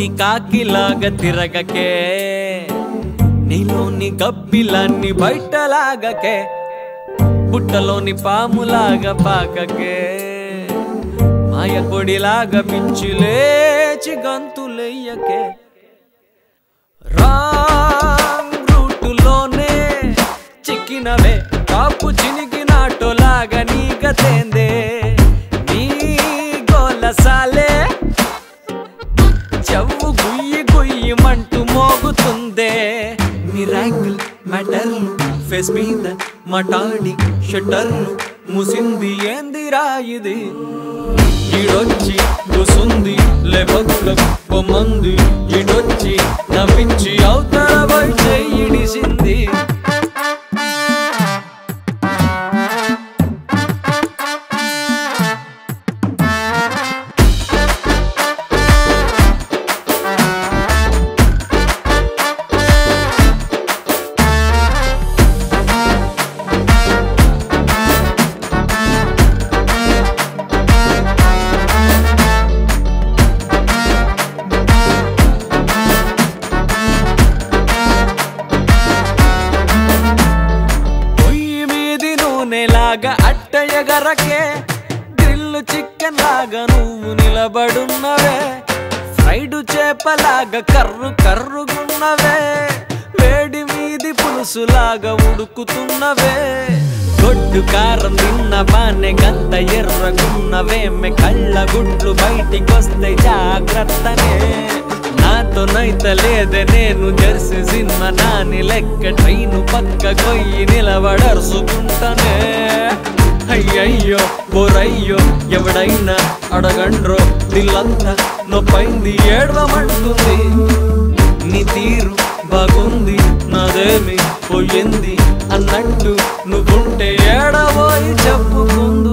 నీలోని కాకిలాగా తిరగకే నీలోని గబ్బిలాన్ని బయటలాగకే పుట్టలోని పాములాగా పాకకే మాయ కొడిలాగా పిచ్చి లేచి గంతులెయ్యకే రాంగ్ రూటులోనే చిక్కినవే కాపు చినిగినాటోలాగా నీగతేందే నీ గోలసాలే చెవు గుయ్యి గుయ్యమంటూ మోగుతుందే మిరాకిల్ మెటర్లు ఫేస్ మీద మటాడి షటర్లు ముసింది ఏందిరా ఇది ఈడొచ్చి కూసుంది లేపక్క బొమ్మంది ఈడొచ్చి నవ్వించి అవతల బయట ఇడిసింది పొయ్యి మీది నూనెలాగా అట్టయగరకే గ్రిల్లు చికెన్ లాగా నువ్వు నిలబడున్నవే ఫ్రైడ్ చేపలాగా కర్రు కర్రుగున్నవే వేడి మీది పులుసులాగా ఉడుకుతున్నవే గొడ్డు కారం తిన్న బానే గంత ఎర్రగున్నవేమె కళ్ళ గుడ్లు బయటికొస్తే జాగ్రత్తనే నాతో నైత లేదే నేను జెర్సీ సినిమా నాని లెక్క ట్రైను పక్క కొయ్యి నిలబడరుసుకుంటానే అయ్యయ్యో బొరయ్యో ఎవడైనా అడగండ్రో దిల్లంతా నొప్పైంది ఏడవమంటుంది నీ తీరు బాగుంది నాదేమి పోయింది అన్నట్టు నువ్వుంటే ఏడబోయి చెప్పుకుంది